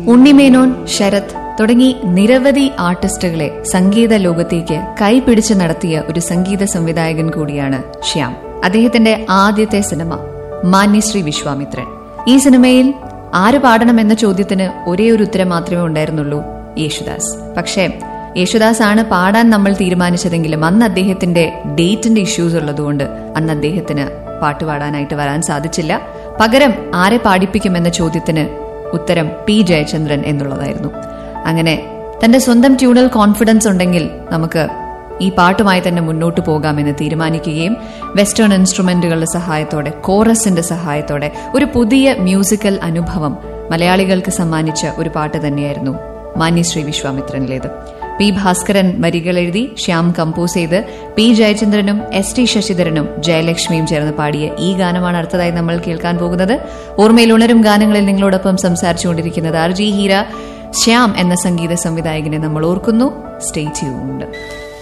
ഉണ്ണിമേനോൻ ശരത് തുടങ്ങി നിരവധി ആർട്ടിസ്റ്റുകളെ സംഗീത ലോകത്തേക്ക് കൈപിടിച്ച് നടത്തിയ ഒരു സംഗീത സംവിധായകൻ കൂടിയാണ് ശ്യാം അദ്ദേഹത്തിന്റെ ആദ്യത്തെ സിനിമ മാന്യശ്രീ വിശ്വാമിത്രൻ ഈ സിനിമയിൽ ആര് പാടണമെന്ന ചോദ്യത്തിന് ഒരേ ഒരു ഉത്തരം മാത്രമേ ഉണ്ടായിരുന്നുള്ളൂ യേശുദാസ് പക്ഷേ യേശുദാസ് ആണ് പാടാൻ നമ്മൾ തീരുമാനിച്ചതെങ്കിലും അന്ന് അദ്ദേഹത്തിന്റെ ഡേറ്റിന്റെ ഇഷ്യൂസ് ഉള്ളതുകൊണ്ട് അന്ന് അദ്ദേഹത്തിന് പാട്ട് പാടാനായിട്ട് വരാൻ സാധിച്ചില്ല പകരം ആരെ പാടിപ്പിക്കുമെന്ന ചോദ്യത്തിന് ഉത്തരം പി ജയചന്ദ്രൻ എന്നുള്ളതായിരുന്നു അങ്ങനെ തന്റെ സ്വന്തം ട്യൂണൽ കോൺഫിഡൻസ് ഉണ്ടെങ്കിൽ നമുക്ക് ഈ പാട്ടുമായി തന്നെ മുന്നോട്ട് പോകാമെന്ന് തീരുമാനിക്കുകയും വെസ്റ്റേൺ ഇൻസ്ട്രുമെന്റുകളുടെ സഹായത്തോടെ കോറസിന്റെ സഹായത്തോടെ ഒരു പുതിയ മ്യൂസിക്കൽ അനുഭവം മലയാളികൾക്ക് സമ്മാനിച്ച ഒരു പാട്ട് തന്നെയായിരുന്നു മാന്യശ്രീ വിശ്വാമിത്രനിലേത് പി ഭാസ്കരൻ വരികൾ എഴുതി ശ്യാം കമ്പോസ് ചെയ്ത് പി ജയചന്ദ്രനും എസ് ടി ശശിധരനും ജയലക്ഷ്മിയും ചേർന്ന് പാടിയ ഈ ഗാനമാണ് അടുത്തതായി നമ്മൾ കേൾക്കാൻ പോകുന്നത് ഓർമ്മയിൽ ഉണരും ഗാനങ്ങളിൽ നിങ്ങളോടൊപ്പം സംസാരിച്ചുകൊണ്ടിരിക്കുന്നത് ആർ ജി ഹീര ശ്യാം എന്ന സംഗീത സംവിധായകനെ നമ്മൾ ഓർക്കുന്നു സ്റ്റേ ട്യൂൺഡ്